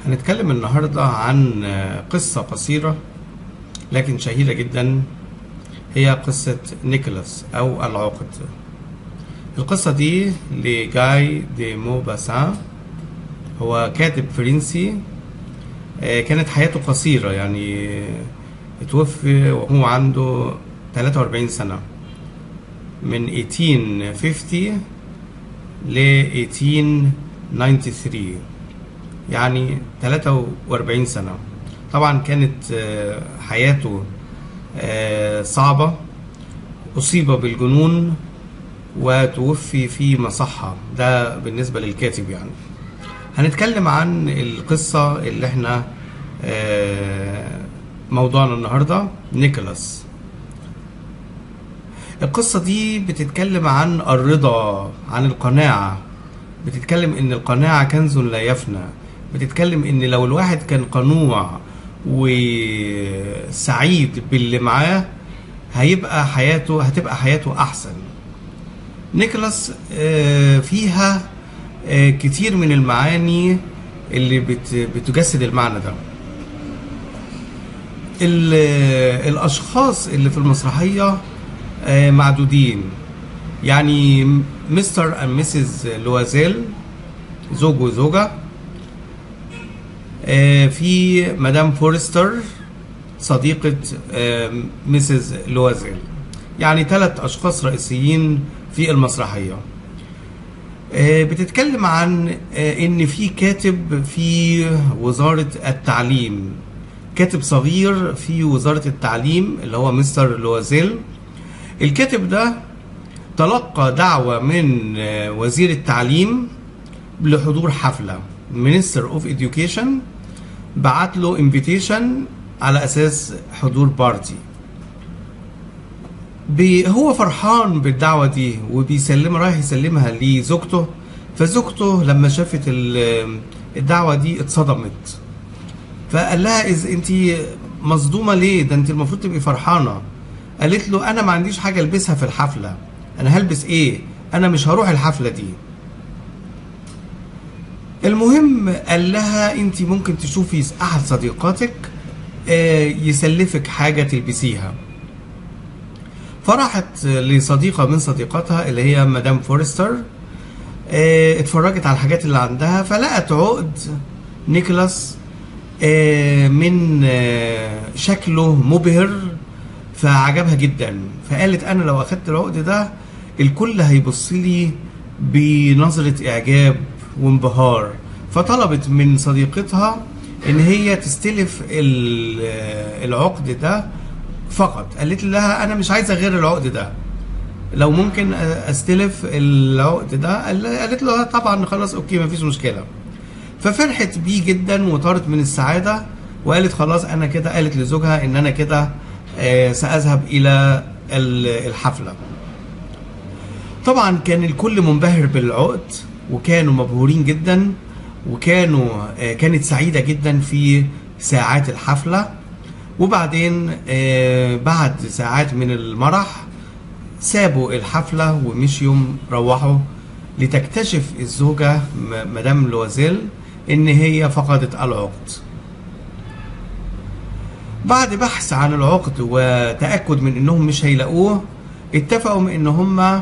هنتكلم النهاردة عن قصة قصيرة لكن شهيرة جدا هي قصة نيكولاس أو العقد القصة دي لجاي دي موباسان هو كاتب فرنسي آه، كانت حياته قصيرة يعني اتوفي وهو عنده 43 سنة من 1850 ل 1893 يعني 43 سنة طبعا كانت آه، حياته آه، صعبة أصيب بالجنون وتوفي في مصحة ده بالنسبة للكاتب يعني هنتكلم عن القصة اللي احنا آه، موضوعنا النهاردة نيكولاس القصة دي بتتكلم عن الرضا عن القناعة بتتكلم ان القناعة كنز لا يفنى بتتكلم ان لو الواحد كان قنوع وسعيد باللي معاه هيبقى حياته هتبقى حياته احسن نيكولاس آه، فيها آه، كتير من المعاني اللي بت- بتجسد المعنى ده ال- الاشخاص اللي في المسرحيه آه، معدودين يعني مستر اند مسز لوازيل زوج وزوجه آه، في مدام فورستر صديقة آه، مسز لوازيل يعني ثلاث أشخاص رئيسيين في المسرحية آه، بتتكلم عن آه، إن في كاتب في وزارة التعليم كاتب صغير في وزارة التعليم اللي هو مستر لوازيل الكاتب ده تلقى دعوة من آه، وزير التعليم لحضور حفلة Minister of Education بعت له انفيتيشن على اساس حضور بارتي بي- هو فرحان بالدعوه دي وبيسلم رايح يسلمها لزوجته فزوجته لما شافت ال- الدعوه دي اتصدمت فقال لها إذ انت مصدومه ليه ده انت المفروض تبقي فرحانه قالت له انا ما عنديش حاجه البسها في الحفله انا هلبس ايه انا مش هروح الحفله دي المهم قال لها انت ممكن تشوفي احد صديقاتك آه، يسلفك حاجه تلبسيها فراحت لصديقه من صديقاتها اللي هي مدام فورستر آه، اتفرجت على الحاجات اللي عندها فلقت عقد نيكولاس آه، من آه، شكله مبهر فعجبها جدا فقالت انا لو اخدت العقد ده الكل هيبص لي بنظرة اعجاب وانبهار فطلبت من صديقتها ان هي تستلف ال- آه، العقد ده فقط قالت لها انا مش عايزه غير العقد ده لو ممكن استلف العقد ده قال- قالت له طبعا خلاص اوكي مفيش مشكله ففرحت بيه جدا وطارت من السعاده وقالت خلاص انا كده قالت لزوجها ان انا كده آه، ساذهب الى ال- الحفله طبعا كان الكل منبهر بالعقد وكانوا مبهورين جدا وكانوا آه، كانت سعيده جدا في ساعات الحفله وبعدين آه، بعد ساعات من المرح سابوا الحفلة ومشيوا روحوا لتكتشف الزوجة م- مدام لوازيل إن هي فقدت العقد بعد بحث عن العقد وتأكد من إنهم مش هيلاقوه اتفقوا من إن هما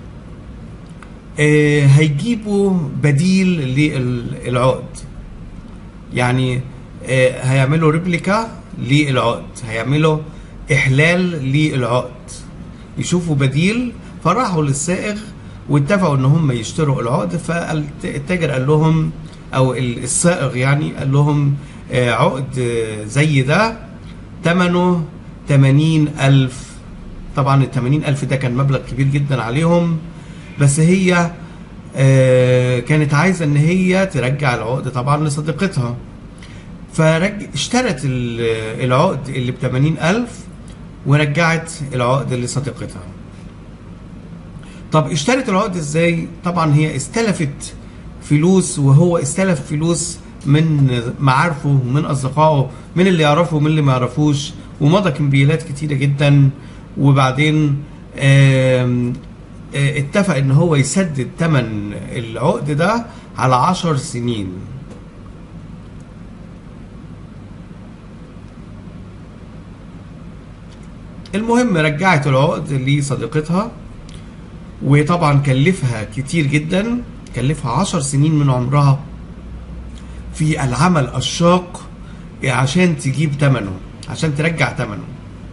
آه، هيجيبوا بديل للعقد يعني آه، هيعملوا ريبليكا للعقد هيعملوا إحلال للعقد يشوفوا بديل فراحوا للسائغ واتفقوا ان هم يشتروا العقد فالتاجر قال لهم او ال- السائغ يعني قال لهم آه، عقد آه، زي ده ثمنه 80 ألف طبعا ال 80 ألف ده كان مبلغ كبير جدا عليهم بس هي آه، كانت عايزة ان هي ترجع العقد طبعا لصديقتها فرج اشترت ال- العقد اللي ب 80 ألف ورجعت العقد لصديقتها طب اشترت العقد ازاي طبعا هي استلفت فلوس وهو استلف فلوس من معارفه ومن اصدقائه من اللي يعرفه ومن اللي ما يعرفوش ومضى كمبيالات كتيره جدا وبعدين آم، آه، اتفق ان هو يسدد ثمن العقد ده على عشر سنين المهم رجعت العقد لصديقتها وطبعا كلفها كتير جدا كلفها عشر سنين من عمرها في العمل الشاق عشان تجيب ثمنه عشان ترجع ثمنه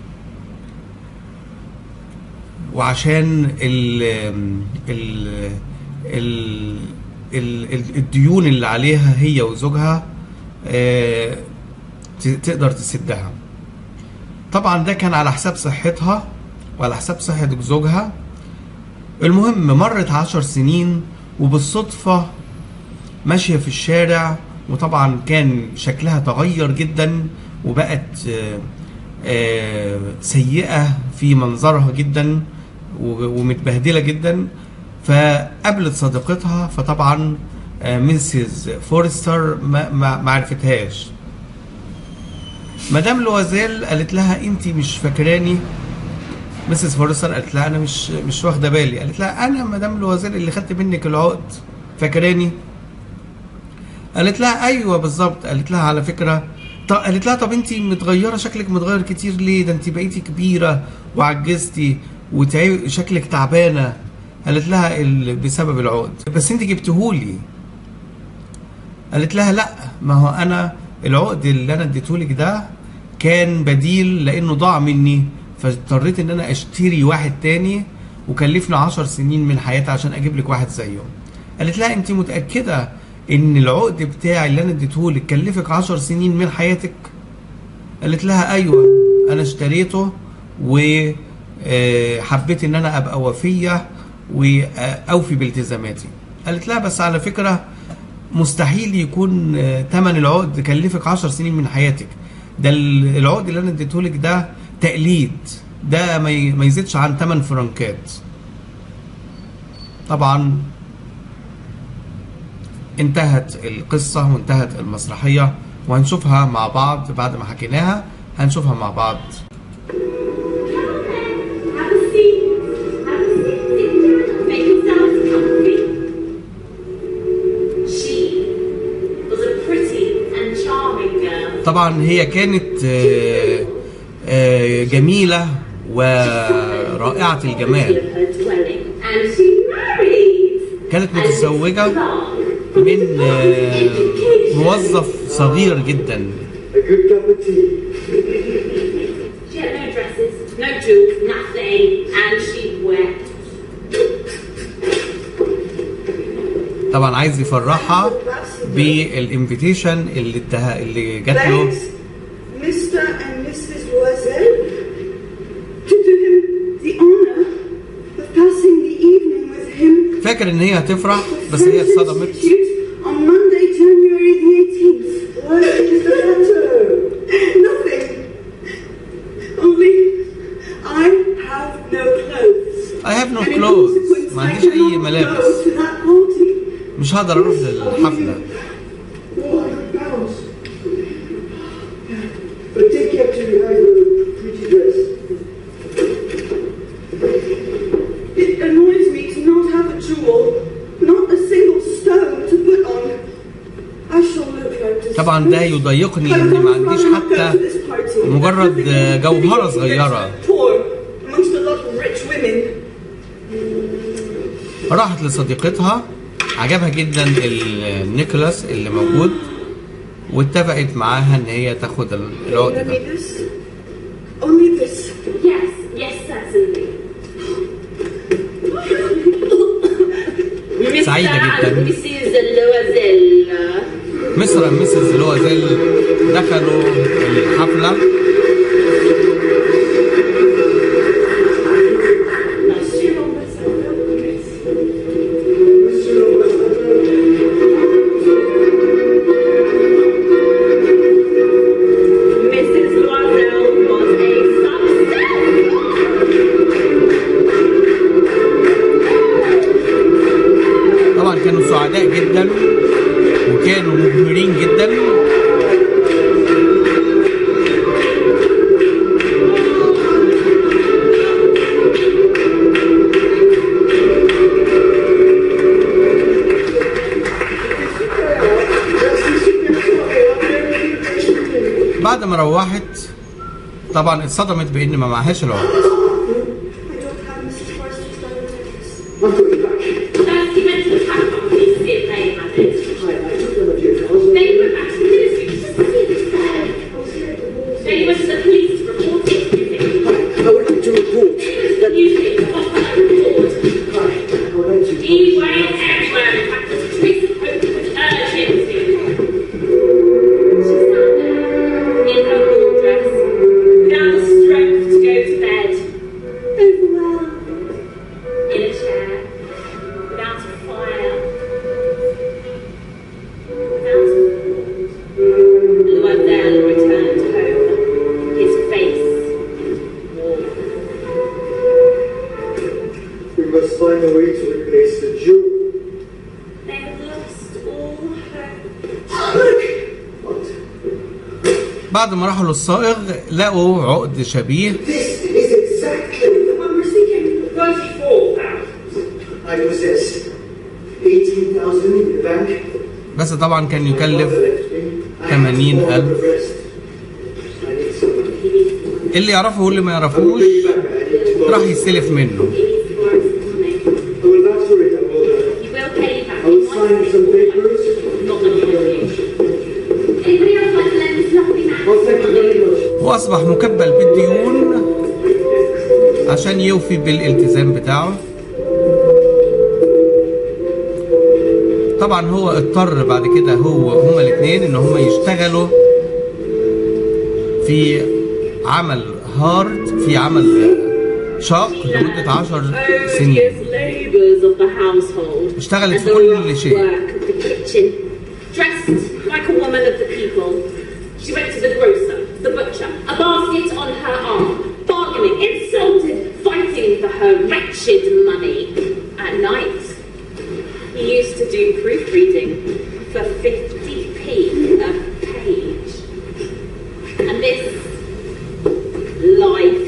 وعشان ال ال ال ال الديون اللي عليها هي وزوجها آه، ت- تقدر تسدها طبعا ده كان على حساب صحتها وعلى حساب صحة زوجها المهم مرت عشر سنين وبالصدفة ماشية في الشارع وطبعا كان شكلها تغير جدا وبقت آه، آه، سيئة في منظرها جدا و- ومتبهدلة جدا فقابلت صديقتها فطبعا آه، ميسيس فورستر ما, ما, ما عرفتهاش مدام لوازيل قالت لها انت مش فاكراني مسز فورستر قالت لها انا مش مش واخده بالي قالت لها انا مدام لوازيل اللي خدت منك العقد فاكراني قالت لها ايوه بالظبط قالت لها على فكره طب قالت لها طب انت متغيره شكلك متغير كتير ليه ده انت بقيتي كبيره وعجزتي وشكلك تعبانه قالت لها ال... بسبب العقد بس انت جبتهولي قالت لها لا ما هو انا العقد اللي انا اديتهولك ده كان بديل لانه ضاع مني فاضطريت ان انا اشتري واحد تاني وكلفني عشر سنين من حياتي عشان اجيب لك واحد زيه قالت لها انت متاكده ان العقد بتاعي اللي انا اديتهولك كلفك عشر سنين من حياتك قالت لها ايوه انا اشتريته وحبيت ان انا ابقى وفيه واوفي بالتزاماتي قالت لها بس على فكره مستحيل يكون آه، تمن العقد كلفك عشر سنين من حياتك ده ال- العقد اللي انا اديتهولك ده تقليد ده ما ي- ما يزيدش عن 8 فرنكات طبعا انتهت القصة وانتهت المسرحية وهنشوفها مع بعض بعد ما حكيناها هنشوفها مع بعض Have a seat. Have a seat. Sit down. Make yourselves comfy. She was a pretty and charming girl. طبعا هي كانت آه، آه، جميلة ورائعة الجمال Of her dwelling, and she married. كانت a متزوجة clerk. من آه، موظف صغير جدا A good cup of tea. She had no dresses, no jewels, nothing, and she wept. طبعا عايز يفرحها بالانفيتيشن اللي ادها اللي جات له Thanks, Mr. and Mrs. Loisel, to do him the honor of passing the evening with him فاكر ان هي هتفرح بس هي Friends اتصدمت Institute on Monday, January the 18th. What is the matter? Nothing. Only I have no clothes. I have no And in clothes consequence, ما I عنديش اي cannot ملابس go to that party. مش هقدر اروح للحفلة 400 pounds. But take care to have a pretty dress. It annoys me to not have a jewel, not a single stone to put on. I shall look like a طبعا ده يضايقني ان ما عنديش حتى مجرد جوهرة صغيرة. Poor amongst a lot of rich women. راحت لصديقتها عجبها جدا النيكولاس اللي موجود واتفقت معاها ان هي تاخد العقد Only ده this. Only this. Yes, yes, certainly. Mr. سعيدة جداً. and Mrs. Loisel. مستر ومسز لوازيل دخلوا الحفلة Monsieur l'ambassadeur. Monsieur l'ambassadeur, Mrs. Loisel was a success. طبعا كانوا سعداء جدا وكانوا مبهرين جدا merci super soirée. بعد ما روحت طبعا اتصدمت بان ما معهاش العقد I don't have Mrs. Forrester's diamond necklace. I've got it back. First, he went to the cat company to see if they had it. I, I took them a few times. Then he went back to the ministry just to see if it's there. Then he went to the police to report it missing. I would like to report that. Usually it's off on a report. I, I would like to. He went everywhere. In fact, the Teresa Pope would urge him to. She sat there in her ball dress, without the strength to go to bed, overwhelmed, in a chair, without a fire, without a thought. Loisel returned home, his face warm. We must find a way to replace the jewel. They had lost all hope. What? بعد ما راحوا للصائغ لقوا عقد شبيه This is exactly the one we're seeking. 34,000. I possess 18,000 in the bank. بس طبعا كان يكلف I have 80,000. all the rest. I need some money. اللي يعرفه واللي ما I will يعرفوش pay you back. I need to راح borrow. يستلف منه He needs more of his money. I will vouch for it. I will, uh, He will pay you back. I will sign some papers. Not gonna help you. Anybody else like to lend this lovely man? Well, thank you very much. هو اصبح مكبل بالديون عشان يوفي بالالتزام بتاعه طبعا هو اضطر بعد كده هو هما الاثنين ان هما يشتغلوا في عمل هارد في عمل شاق لمدة عشر سنين Odious labours of the household. اشتغلت and في the كل rough شيء. work of the kitchen. Dressed like a woman of the people. She went to the grocer, the butcher, a basket on her arm, bargaining, insulted, fighting for her wretched money. At night, he used to do proofreading for 50p a page. And this life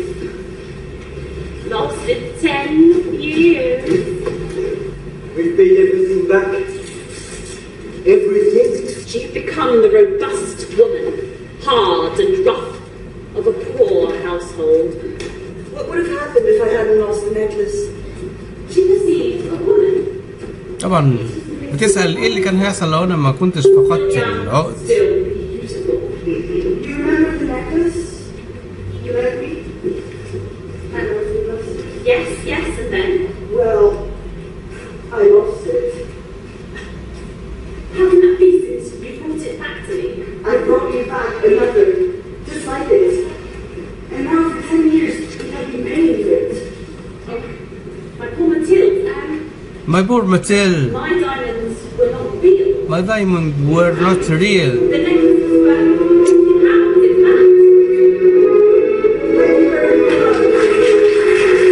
lasted 10 years. We paid everything back. Everything. She'd become the robust woman, hard and rough, of a poor household. What would have happened if I hadn't lost the necklace? She perceived a woman, طبعا بتسأل ايه اللي كان هيحصل لو انا ما كنتش فقدت young, العقد still beautiful. Do you remember the necklace? You lent me? I know it was. Yes, yes, and then Well, I lost it. how can that be since you brought it back to me? I brought you back another, just like it. And now for ten years, we have been paying for it. Oh, my poor Mathilde, um, My poor Matil, my diamonds were not real. my diamond were not real. The necklaces were pounds, in fact. Thank you very much.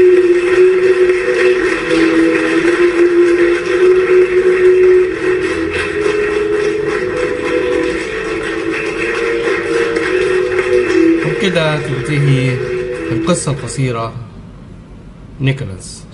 وبكده تنتهي القصة القصيرة نيكولاس